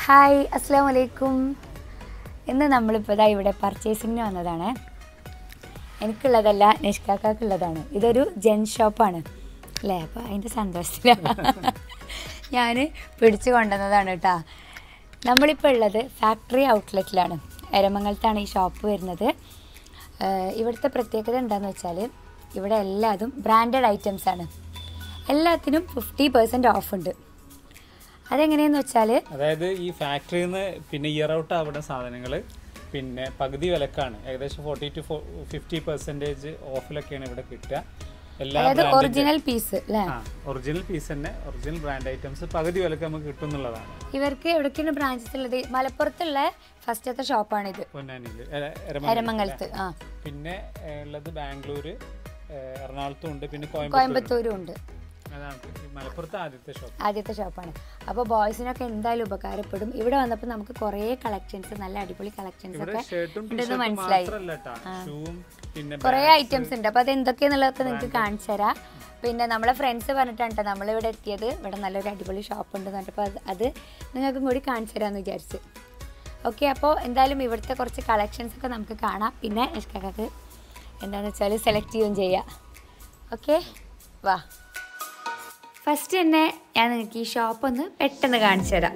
Hi അസ്സാം വലൈക്കും ഇന്ന് നമ്മളിപ്പോൾ ഇതാ ഇവിടെ പർച്ചേസിങ്ങിന് വന്നതാണ് എനിക്കുള്ളതല്ല നിഷ്കാക്കുള്ളതാണ് ഇതൊരു ജെൻ ഷോപ്പാണ് അല്ലേ അപ്പോൾ അതിൻ്റെ സന്തോഷത്തിലാണ് ഞാൻ പിടിച്ചു കൊണ്ടുവന്നതാണ് കേട്ടോ നമ്മളിപ്പോൾ ഉള്ളത് ഫാക്ടറി ഔട്ട്ലെറ്റിലാണ് എരമംഗലത്താണ് ഈ ഷോപ്പ് വരുന്നത് ഏഹ് ഇവിടുത്തെ പ്രത്യേകത എന്താണെന്ന് വെച്ചാൽ ഇവിടെ എല്ലാതും ബ്രാൻഡഡ് ഐറ്റംസ് ആണ് എല്ലാത്തിനും ഫിഫ്റ്റി പെർസെൻറ്റ് ഓഫ് ഉണ്ട് അതെങ്ങനെയെന്ന് വെച്ചാൽ അതായത് ഈ ഫാക്ടറിയിൽ നിന്ന് പിന്നെ ഇയർ ഔട്ട് ആവുന്ന സാധനങ്ങൾ പിന്നെ പകുതി വിലക്കാണ് ഏകദേശം ഫോർട്ടി ടു ഫിഫ്റ്റി പെർസെൻറ്റേജ് ഓഫിലൊക്കെയാണ് ഇവിടെ കിട്ടുക എല്ലാ അതായത് branded- ഒറിജിനൽ പീസ് അല്ലേ ആ ഒറിജിനൽ പീസ് തന്നെ ഒറിജിനൽ ബ്രാൻഡ് ഐറ്റംസ് പകുതി വിലക്ക് നമുക്ക് കിട്ടും എന്നുള്ളതാണ് ഇവർക്ക് എവിടേക്കാണ് ബ്രാഞ്ചസ് ഉള്ളത് മലപ്പുറത്തുള്ള ഫസ്റ്റത്തെ ഷോപ്പാണിത് പൊന്നാനിയിൽ എരമംഗലത്ത് ആ പിന്നെ ഏഹ്, ഉള്ളത് ബാംഗ്ലൂർ എറണാകുളത്തും ഉണ്ട് പിന്നെ കോയമ്പത്തൂർ കോയമ്പത്തൂരും ഉണ്ട് അതാണ് ഈ മലപ്പുറത്തെ ആദ്യത്തെ ഷോപ്പ് ആദ്യത്തെ ഷോപ്പാണ് അപ്പോൾ ബോയ്സിനൊക്കെ എന്തായാലും ഉപകാരപ്പെടും ഇവിടെ വന്നപ്പോൾ നമുക്ക് കുറേ കളക്ഷൻസ് നല്ല അടിപൊളി കളക്ഷൻസ് ഇവിടെ ഒക്കെ ഷർട്ടും ഉണ്ടെന്ന് ടീഷർട്ടും മനസ്സിലായി മാത്രമല്ല കേട്ടോ ഷൂവും പിന്നെ കുറേ ഐറ്റംസ് ഉണ്ട് അപ്പോൾ അത് എന്തൊക്കെയാന്നുള്ളതൊക്കെ നിങ്ങൾക്ക് കാണിച്ചു തരാം പിന്നെ നമ്മളെ ഫ്രണ്ട്സ് പറഞ്ഞിട്ടാണ് കേട്ടോ നമ്മളിവിടെ എത്തിയത് ഇവിടെ നല്ലൊരു അടിപൊളി ഷോപ്പ് ഉണ്ട് പറഞ്ഞപ്പോൾ അത് അത് നിങ്ങൾക്കും കൂടി കാണിച്ചു തരാമെന്ന് വിചാരിച്ച് ഓക്കെ അപ്പോൾ എന്തായാലും ഇവിടുത്തെ കുറച്ച് കളക്ഷൻസ് ഒക്കെ നമുക്ക് കാണാം പിന്നെ നിഷ്കാക്ക് എന്താണെന്ന് വെച്ചാൽ സെലക്ട് ചെയ്യുകയും ചെയ്യാം ഓക്കെ വാ ഫസ്റ്റ് തന്നെ ഞാൻ നിങ്ങൾക്ക് ഈ ഷോപ്പ് ഒന്ന് പെട്ടെന്ന് കാണിച്ചു തരാം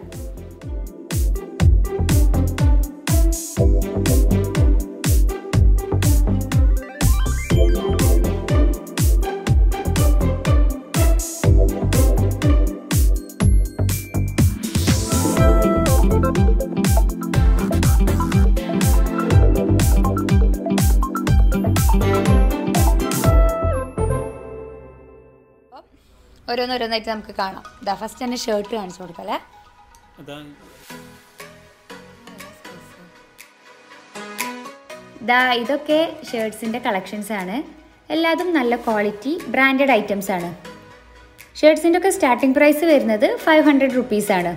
ഓരോന്നോരോന്നായിട്ട് നമുക്ക് കാണാം ഇതാ ഫസ്റ്റ് തന്നെ ഷർട്ട് കാണിച്ചു കൊടുക്കാം അല്ലേ അതാണ് ദാ ഇതൊക്കെ ഷർട്ട്സിൻ്റെ കളക്ഷൻസ് ആണ് എല്ലാതും നല്ല ക്വാളിറ്റി ബ്രാൻഡഡ് ഐറ്റംസ് ആണ് ഷർട്ട്സിൻ്റെ ഒക്കെ സ്റ്റാർട്ടിംഗ് പ്രൈസ് വരുന്നത് ഫൈവ് ഹൺഡ്രഡ് റുപ്പീസ് ആണ്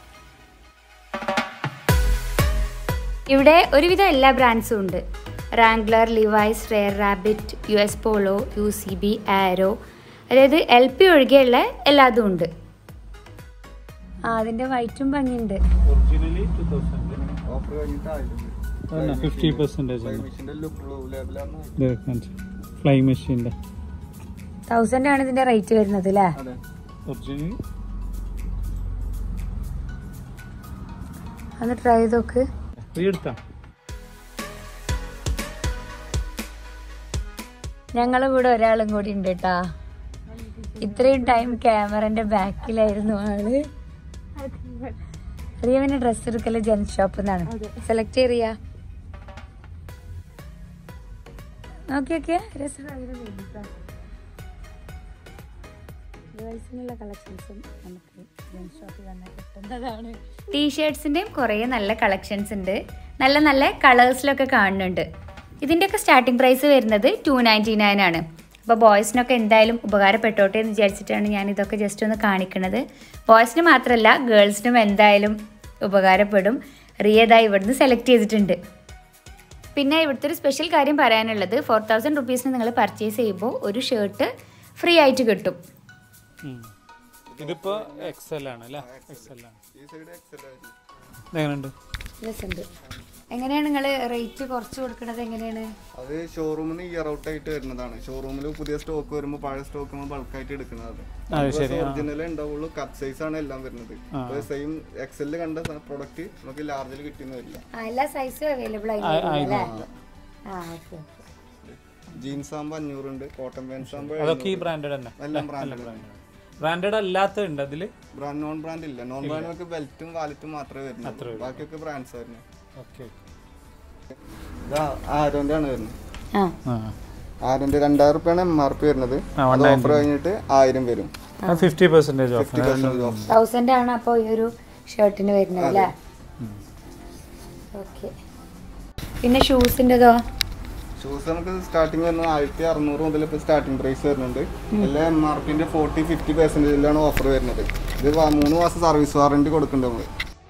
ഇവിടെ ഒരുവിധം എല്ലാ ബ്രാൻഡ്സും ഉണ്ട് Wrangler Levi's Rare Rabbit U S Polo U C B Arrow അതായത് എൽ പി ഒഴികെയുള്ള എല്ലാതും ഉണ്ട് ആ അതിൻ്റെ വൈറ്റും ഭംഗിയുണ്ട് ഒറിജിനലി ടു തൗസൻഡ് ഓഫർ കഴിഞ്ഞിട്ട് ആയിരം ഫിഫ്റ്റി പെർസെൻറ്റേജ് ആണ് മെഷീന്റെ ലുക്ക് ലേബിളാണ് ഫ്ലൈ മെഷീൻ്റെ തൗസൻഡ് ആണ് ഇതിൻ്റെ റേറ്റ് വരുന്നത് അല്ലേ അതെ ഒറിജിനൽ ഒന്ന് ട്രൈ ചെയ്ത് നോക്ക് ഫ്രീ എടുത്താ ഞങ്ങളെ കൂടെ ഒരാളും കൂടി ഉണ്ട് കേട്ടാ ഇത്രയും ടൈം ക്യാമറന്റെ ബാക്കിലായിരുന്നു ആള് റിയവിന് ഡ്രസ് എടുക്കല് ജെൻ ഷോപ്പ് എന്നാണ് സെലക്ട് ചെയ്യ നോക്കി നോക്കിയ ഗേൾസിനുള്ള കളക്ഷൻസും നമുക്ക് ജെൻ ഷോപ്പിൽ വന്നാൽ കിട്ടുന്നതാണ് ടീഷർട്സിൻ്റെയും കുറേ നല്ല കളക്ഷൻസ് ഉണ്ട് നല്ല നല്ല കളേഴ്സിലൊക്കെ കാണുന്നുണ്ട് ഇതിൻ്റെയൊക്കെ സ്റ്റാർട്ടിംഗ് പ്രൈസ് വരുന്നത് ടു നയൻറ്റി നയൻ ആണ് അപ്പോൾ ബോയ്സിനൊക്കെ എന്തായാലും ഉപകാരപ്പെട്ടോട്ടെ എന്ന് വിചാരിച്ചിട്ടാണ് ഞാൻ ഇതൊക്കെ ജസ്റ്റ് ഒന്ന് കാണിക്കുന്നത് ബോയ്സിന് മാത്രമല്ല ഗേൾസിനും എന്തായാലും ഉപകാരപ്പെടും റിയത ഇവിടുന്ന് സെലക്ട് ചെയ്തിട്ടുണ്ട് പിന്നെ ഇവിടുത്തെ ഒരു സ്പെഷ്യൽ കാര്യം പറയാനുള്ളത് ഫോർ തൗസൻഡ് റുപ്പീസിന് നിങ്ങൾ പർച്ചേസ് ചെയ്യുമ്പോൾ ഒരു ഷർട്ട് ഫ്രീ ആയിട്ട് കിട്ടും ഇതിപ്പോ എക്സൽ ആണ് അല്ലേ എക്സൽ ആണ് ഈ സൈഡ് എക്സൽ ആയിരുന്നു എങ്ങനെയുണ്ട് രസമുണ്ട് എങ്ങനെയാണ് നിങ്ങൾ റേറ്റ് കുറച്ച് കൊടുക്കുന്നത് എങ്ങനെയാണ് അത് ഷോറൂമിൽ നിന്ന് ഇയർ ഔട്ട് ആയിട്ട് വരുന്നതാണ് ഷോറൂമിൽ പുതിയ സ്റ്റോക്ക് വരുമ്പോൾ പഴയ സ്റ്റോക്ക് നമ്മൾ ബൾക്കായിട്ട് എടുക്കുന്നത് അത് ശരി, ആ. ഒറിജിനൽ ഉണ്ടാവുള്ളൂ കപ്പ് സൈസ് ആണ് എല്ലാം വരുന്നത് സെയിം എക്സലിൽ കണ്ട പ്രൊഡക്റ്റ് നമുക്ക് ലാർജിൽ കിട്ടിയെന്ന് വരില്ല ആ എല്ലാ സൈസും അവൈലബിൾ ആ, ആയില്ലേ ആയിക്കോട്ടെ. ആ ഓക്കെ ജീൻസ് ആകുമ്പോൾ അഞ്ഞൂറുണ്ട് കോട്ടൺ പാൻസ് ആകുമ്പോൾ അതൊക്കെ ഈ ബ്രാൻഡഡ് തന്നെ എല്ലാം ബ്രാൻഡ് ബ്രാൻഡഡ് അല്ലാത്ത ഉണ്ട് അതില് ബ്രാൻഡ് നോൺ ബ്രാൻഡ് ഇല്ല നോൺ ബ്രാൻഡ് നമുക്ക് ബെൽറ്റും വാലറ്റും മാത്രമേ വരുന്നുള്ളൂ ബാക്കിയൊക്കെ ബ്രാൻഡ്സ് ആയിരുന്നു ഓക്കെ ഇത് ആരോന്റെ ആണ് വരുന്നത് ആ ആരോന്റെ രണ്ടായിരം റുപ്യാണ് എം ആർ പി വരുന്നത് അത് ഓഫർ കഴിഞ്ഞിട്ട് ആയിരം വരും fifty percentage off fifty percent off thousand ആണ് അപ്പോൾ ഈ ഒരു ഷർട്ടിന് വരുന്നത് അല്ലേ ഓക്കെ പിന്നെ ഷൂസിൻ്റെതോ ഷൂസ് നമുക്ക് സ്റ്റാർട്ടിങ് വരുന്നത് ആയിരത്തി അറുന്നൂറ് മുതൽ ഇപ്പോൾ സ്റ്റാർട്ടിംഗ് പ്രൈസ് വരുന്നുണ്ട് എല്ലാം എം ആർ പിന്റെ ഫോർട്ടി ഫിഫ്റ്റി പെർസെന്റേജിലാണ് ഓഫർ വരുന്നത് ഇത് വ- മൂന്ന് മാസം സർവീസ് വാറണ്ടി കൊടുക്കുന്നുണ്ട് നമ്മൾ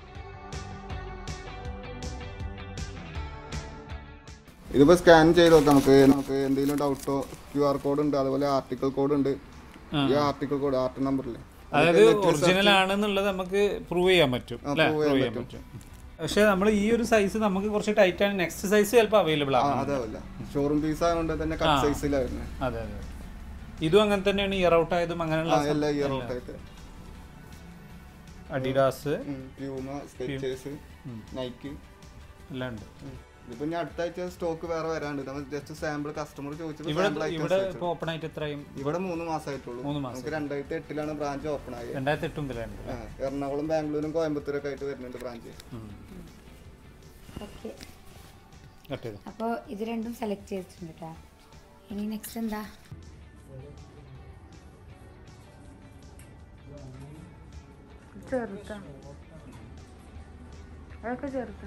ഇതിപ്പോൾ സ്കാൻ ചെയ്ത് നോക്കാം നമുക്ക് നമുക്ക് എന്തെങ്കിലും ഡൗട്ടോ ക്യു ആർ കോഡ് ഉണ്ട് അതുപോലെ ആർട്ടിക്കിൾ കോഡ് ഉണ്ട് ഈ ആർട്ടിക്കിൾ കോഡ് ആർട്ട് നമ്പറിൽ അതായത് ഒറിജിനൽ ആണെന്നുള്ളത് നമുക്ക് പ്രൂവ് ചെയ്യാൻ പറ്റും അല്ലേ പ്രൂവ് ചെയ്യാൻ പറ്റും പക്ഷെ നമ്മൾ ഈ ഒരു സൈസ് നമുക്ക് കുറച്ച് ടൈറ്റ് ആണ് നെക്സ്റ്റ് സൈസ് ചിലപ്പോൾ അവൈലബിൾ ആ ആണ് അതാവില്ല ഷോറൂം പീസ് ആയതുകൊണ്ട് തന്നെ കട്ട് സൈസിലായിരുന്നു അതെ അതെ ഇതും അങ്ങനെ തന്നെയാണ് ഇയർ ഔട്ട് ആയതും അങ്ങനെയുള്ള ആ എല്ലാ ഇയർ ഔട്ട് ആയിട്ട് അഡിഡാസ് പ്യൂമ സ്കെച്ചേഴ്സ് നൈക്ക് എല്ലാം ഉണ്ട് ഇതിപ്പോ ഞാൻ അടുത്ത ആഴ്ച സ്റ്റോക്ക് വേറെ വരാണ്ട് നമ്മൾ ജസ്റ്റ് സാമ്പിൾ കസ്റ്റമർ ചോദിച്ചപ്പോൾ ഇവിടെ സാമ്പിൾ ഇവിടെ ഐറ്റംസ് ഇപ്പോൾ ഓപ്പൺ ആയിട്ട് എത്രയും ഇവിടെ മൂന്ന് മാസമായിട്ടുള്ളൂ മൂന്ന് മാസം. നമുക്ക് രണ്ടായിരത്തി എട്ടിലാണ് ബ്രാഞ്ച് ഓപ്പൺ ആയത് രണ്ടായിരത്തി എട്ട് മുതലാണ് ആ, എറണാകുളം ബാംഗ്ലൂരും കോയമ്പത്തൂരൊക്കെ ആയിട്ട് വരുന്നുണ്ട് ബ്രാഞ്ച് ഓക്കെ കട്ട് ചെയ്തു അപ്പോൾ ഇത് രണ്ടും സെലക്ട് ചെയ്തിട്ടുണ്ട് കേട്ടോ ഇനി നെക്സ്റ്റ് എന്താ ചെറുതാ അതൊക്കെ ചെറുതാ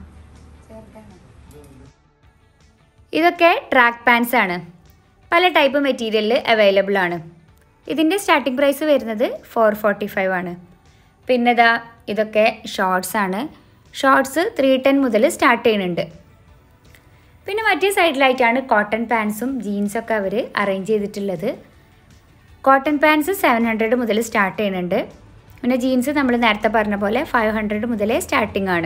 ഇതൊക്കെ ട്രാക്ക് പാൻസ് ആണ് പല ടൈപ്പ് മെറ്റീരിയലിൽ അവൈലബിൾ ആണ് ഇതിൻ്റെ സ്റ്റാർട്ടിംഗ് പ്രൈസ് വരുന്നത് ഫോർ ഫോർട്ടി ഫൈവ് ആണ് പിന്നെ ഇതാ ഇതൊക്കെ ഷോർട്സ് ആണ് ഷോർട്സ് ത്രീ ടെൻ മുതൽ സ്റ്റാർട്ട് ചെയ്യുന്നുണ്ട് പിന്നെ മറ്റേ സൈഡിലായിട്ടാണ് കോട്ടൺ പാൻസും ജീൻസൊക്കെ അവർ അറേഞ്ച് ചെയ്തിട്ടുള്ളത് കോട്ടൺ പാൻസ് സെവൻ ഹൺഡ്രഡ് മുതൽ സ്റ്റാർട്ട് ചെയ്യുന്നുണ്ട് പിന്നെ ജീൻസ് നമ്മൾ നേരത്തെ പറഞ്ഞ പോലെ ഫൈവ് ഹൺഡ്രഡ് മുതലേ സ്റ്റാർട്ടിംഗ് ആണ്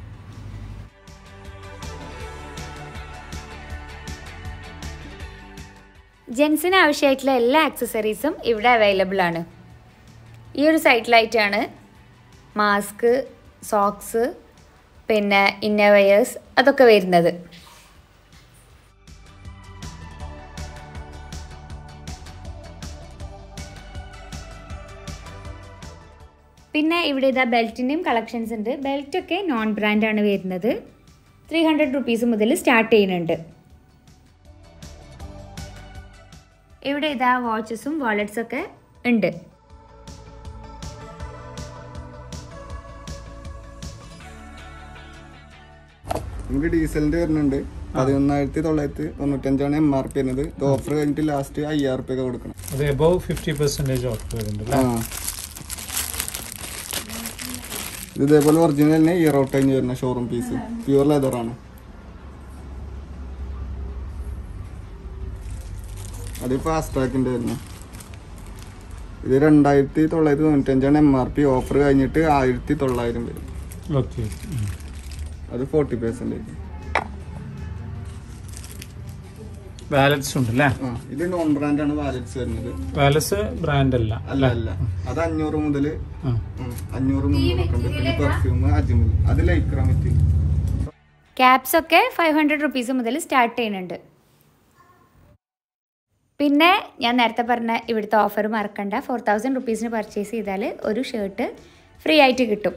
ജെൻസിന് ആവശ്യമായിട്ടുള്ള എല്ലാ ആക്സസറീസും ഇവിടെ അവൈലബിൾ ആണ് ഈ ഒരു സൈറ്റിലായിട്ടാണ് മാസ്ക് സോക്സ് പിന്നെ ഇന്നർവെയേഴ്സ് അതൊക്കെ വരുന്നത് പിന്നെ ഇവിടെ ഇതാ ബെൽറ്റിൻ്റെയും കളക്ഷൻസ് ഉണ്ട് ബെൽറ്റൊക്കെ നോൺ ബ്രാൻഡാണ് വരുന്നത് ത്രീ ഹൺഡ്രഡ് റുപ്പീസ് മുതൽ സ്റ്റാർട്ട് ചെയ്യുന്നുണ്ട് ഇവിടെ ഇതാ വാച്ചസും വാളറ്റ്സ് ഒക്കെ ഉണ്ട് നമുക്ക് ഡീസലിന്റെ വരുന്നുണ്ട് പതിനൊന്നായിരത്തി തൊള്ളായിരത്തി തൊണ്ണൂറ്റഞ്ചാണ് എം ആർ പി വരുന്നത് ഇത് ഓഫർ കഴിഞ്ഞിട്ട് ലാസ്റ്റ് അയ്യായിരം റുപ്യ ഒക്കെ കൊടുക്കണം അത് എബവ് ഫിഫ്റ്റി പെർസെൻറ്റേജ് ഓഫ് വരുന്നുണ്ട് ആ ഇത് ഇതേപോലെ ഒറിജിനൽ തന്നെ ഇയർ ഔട്ട് കഴിഞ്ഞ് വരുന്ന ഷോറൂം പീസ് പ്യൂർ ലെതർ ആണ് അത് ഫാസ്റ്റ് ട്രാക്കിന്റെ വരുന്നത് ഇത് രണ്ടായിരത്തി തൊള്ളായിരത്തി തൊണ്ണൂറ്റഞ്ചാണ് എം ആർ പി ഓഫർ കഴിഞ്ഞിട്ട് ആയിരത്തി തൊള്ളായിരം വരും ഓക്കെ അത് ഫോർട്ടി പെർസെൻറ്റേജ് വാലറ്റ്സ് ഉണ്ട് അല്ലേ ആ ഇത് നോൺ ബ്രാൻഡ് ആണ് വാലറ്റ്സ് വരുന്നത് വാലറ്റ്സ് ബ്രാൻഡ് അല്ല അല്ല അല്ല അത് അഞ്ഞൂറ് മുതൽ ആ. അഞ്ഞൂറ് മുന്നൂറൊക്കെ ഉണ്ട് പിന്നെ പെർഫ്യൂം അജ്മൽ അത് ലൈക്ര മെറ്റീരിയൽ ക്യാപ്സ് ഒക്കെ ഫൈവ് ഹൺഡ്രഡ് റുപ്പീസ് മുതൽ സ്റ്റാർട്ട് ചെയ്യുന്നുണ്ട് പിന്നെ ഞാൻ നേരത്തെ പറഞ്ഞ ഇവിടുത്തെ ഓഫർ മറക്കണ്ട ഫോർ തൗസൻഡ് റുപ്പീസിന് പർച്ചേസ് ചെയ്താൽ ഒരു ഷർട്ട് ഫ്രീ ആയിട്ട് കിട്ടും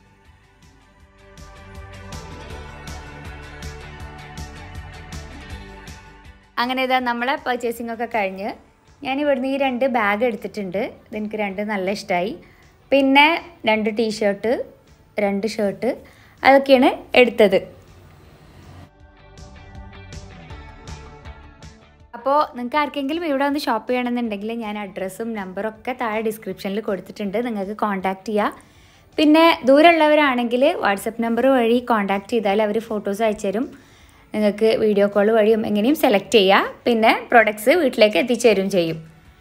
അങ്ങനെ ഇതാ നമ്മളെ പർച്ചേസിംഗ് ഒക്കെ കഴിഞ്ഞ് ഞാൻ ഇവിടുന്ന് ഈ രണ്ട് ബാഗ് എടുത്തിട്ടുണ്ട് ഇതെനിക്ക് രണ്ട് നല്ല ഇഷ്ടമായി പിന്നെ രണ്ട് ടീഷർട്ട് രണ്ട് ഷർട്ട് അതൊക്കെയാണ് എടുത്തത് അപ്പോൾ നിങ്ങൾക്ക് ആർക്കെങ്കിലും ഇവിടെ വന്ന് ഷോപ്പ് ചെയ്യണമെന്നുണ്ടെങ്കിൽ ഞാൻ അഡ്രസ്സും നമ്പറും ഒക്കെ താഴെ ഡിസ്ക്രിപ്ഷനിൽ കൊടുത്തിട്ടുണ്ട് നിങ്ങൾക്ക് കോൺടാക്റ്റ് ചെയ്യുക പിന്നെ ദൂരമുള്ളവരാണെങ്കിൽ വാട്സപ്പ് നമ്പർ വഴി കോൺടാക്റ്റ് ചെയ്താൽ അവർ ഫോട്ടോസ് അയച്ചു തരും നിങ്ങൾക്ക് വീഡിയോ കോൾ വഴിയും എങ്ങനെയും സെലക്ട് ചെയ്യുക പിന്നെ പ്രൊഡക്ട്സ് വീട്ടിലേക്ക് എത്തിച്ചു തരും ചെയ്യും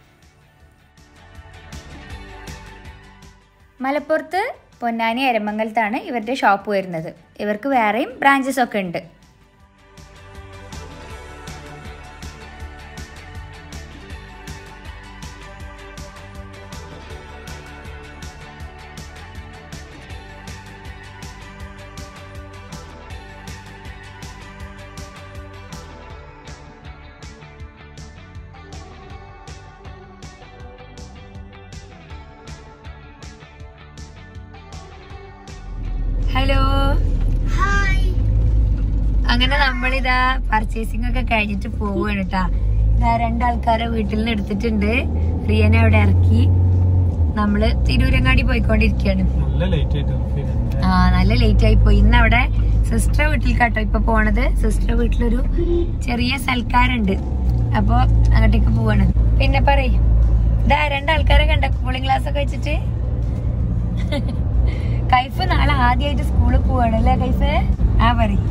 മലപ്പുറത്ത് പൊന്നാനി എരമംഗലത്താണ് ഇവരുടെ ഷോപ്പ് വരുന്നത് ഇവർക്ക് വേറെയും ബ്രാഞ്ചസ് ഒക്കെ ഉണ്ട് ഹലോ അങ്ങനെ നമ്മളിതാ പർച്ചേസിംഗ് ഒക്കെ കഴിഞ്ഞിട്ട് പോവാണ് കേട്ടാ ഇതാ രണ്ടാൾക്കാരെ വീട്ടിൽ നിന്ന് എടുത്തിട്ടുണ്ട് റിയനെ അവിടെ ഇറക്കി നമ്മള് തിരൂരങ്ങാടി പോയിക്കൊണ്ടിരിക്കുകയാണ് നല്ല ലേറ്റ് ആയിട്ട് ആ നല്ല ലേറ്റ് ആയി പോയി ഇന്ന് അവിടെ സിസ്റ്റർ വീട്ടിൽ കേട്ടോ ഇപ്പൊ പോണത് സിസ്റ്റർ വീട്ടിലൊരു ചെറിയ സൽക്കാരുണ്ട് അപ്പൊ അങ്ങോട്ടേക്ക് പോവാണ് പിന്നെ പറയും ഇതാ രണ്ടാൾക്കാരെ കണ്ട കൂളിംഗ് ക്ലാസ് ഒക്കെ വെച്ചിട്ട് കൈഫ് നാളെ ആദ്യമായിട്ട് സ്കൂളിൽ പോവാണ് അല്ലേ കൈഫ് ആ പറയും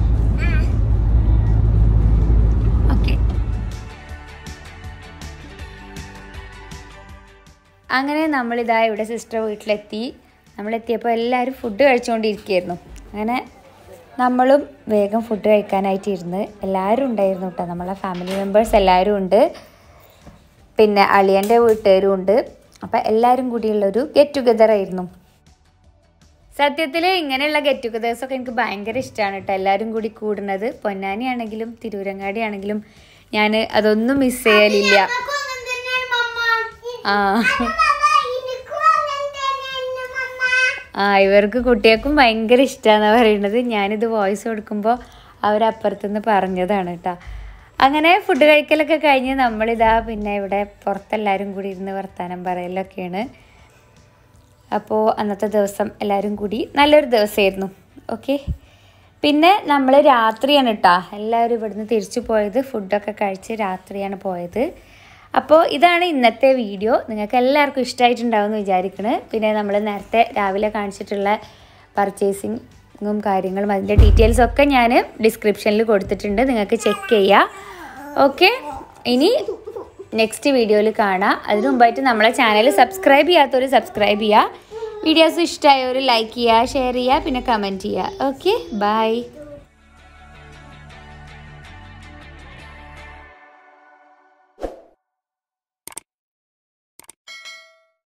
ഓക്കെ അങ്ങനെ നമ്മളിതാ ഇവിടെ സിസ്റ്റർ വീട്ടിലെത്തി നമ്മളെത്തിയപ്പോൾ എല്ലാവരും ഫുഡ് കഴിച്ചുകൊണ്ടിരിക്കുകയായിരുന്നു അങ്ങനെ നമ്മളും വേഗം ഫുഡ് കഴിക്കാനായിട്ട് ഇരുന്ന് എല്ലാവരും ഉണ്ടായിരുന്നു കേട്ടോ നമ്മളെ ഫാമിലി മെമ്പേഴ്സ് എല്ലാവരും ഉണ്ട് പിന്നെ അളിയൻ്റെ വീട്ടുകാരും ഉണ്ട് അപ്പം എല്ലാവരും കൂടിയുള്ളൊരു ഗെറ്റ് ടുഗദർ ആയിരുന്നു സത്യത്തിൽ ഇങ്ങനെയുള്ള ഗെറ്റ് ടുഗദേഴ്സൊക്കെ എനിക്ക് ഭയങ്കര ഇഷ്ടമാണ് കേട്ടോ എല്ലാവരും കൂടി കൂടുന്നത് പൊന്നാനി ആണെങ്കിലും തിരൂരങ്ങാടി ആണെങ്കിലും ഞാൻ അതൊന്നും മിസ് ചെയ്യലില്ല ആ ആ ഇവർക്ക് കുട്ടികൾക്കും ഭയങ്കര ഇഷ്ടമാണെന്ന് പറയുന്നത് ഞാനിത് വോയിസ് കൊടുക്കുമ്പോൾ അവരപ്പുറത്തുനിന്ന് പറഞ്ഞതാണ് കേട്ടോ അങ്ങനെ ഫുഡ് കഴിക്കലൊക്കെ കഴിഞ്ഞ് നമ്മളിതാ പിന്നെ ഇവിടെ പുറത്തെല്ലാവരും കൂടി ഇരുന്ന് വർത്താനം പറയലൊക്കെയാണ് അപ്പോൾ അന്നത്തെ ദിവസം എല്ലാവരും കൂടി നല്ലൊരു ദിവസമായിരുന്നു ഓക്കെ പിന്നെ നമ്മൾ രാത്രിയാണ് കേട്ടോ എല്ലാവരും ഇവിടുന്ന് തിരിച്ചു പോയത് ഫുഡൊക്കെ കഴിച്ച് രാത്രിയാണ് പോയത് അപ്പോൾ ഇതാണ് ഇന്നത്തെ വീഡിയോ നിങ്ങൾക്ക് എല്ലാവർക്കും ഇഷ്ടമായിട്ടുണ്ടാവുമെന്ന് വിചാരിക്കണ് പിന്നെ നമ്മൾ നേരത്തെ രാവിലെ കാണിച്ചിട്ടുള്ള പർച്ചേസിങ്ങും കാര്യങ്ങളും അതിൻ്റെ ഡീറ്റെയിൽസ് ഒക്കെ ഞാൻ ഡിസ്ക്രിപ്ഷനിൽ കൊടുത്തിട്ടുണ്ട് നിങ്ങൾക്ക് ചെക്ക് ചെയ്യാം ഓക്കെ ഇനി നെക്സ്റ്റ് വീഡിയോയിൽ കാണാം അതിനു മുമ്പായിട്ട് നമ്മളെ ചാനൽ സബ്സ്ക്രൈബ് ചെയ്യാത്തവർ സബ്സ്ക്രൈബ് ചെയ്യുക വീഡിയോസ് ഇഷ്ടമായവർ ലൈക്ക് ചെയ്യുക ഷെയർ ചെയ്യുക പിന്നെ കമൻറ്റ് ചെയ്യുക ഓക്കെ ബൈ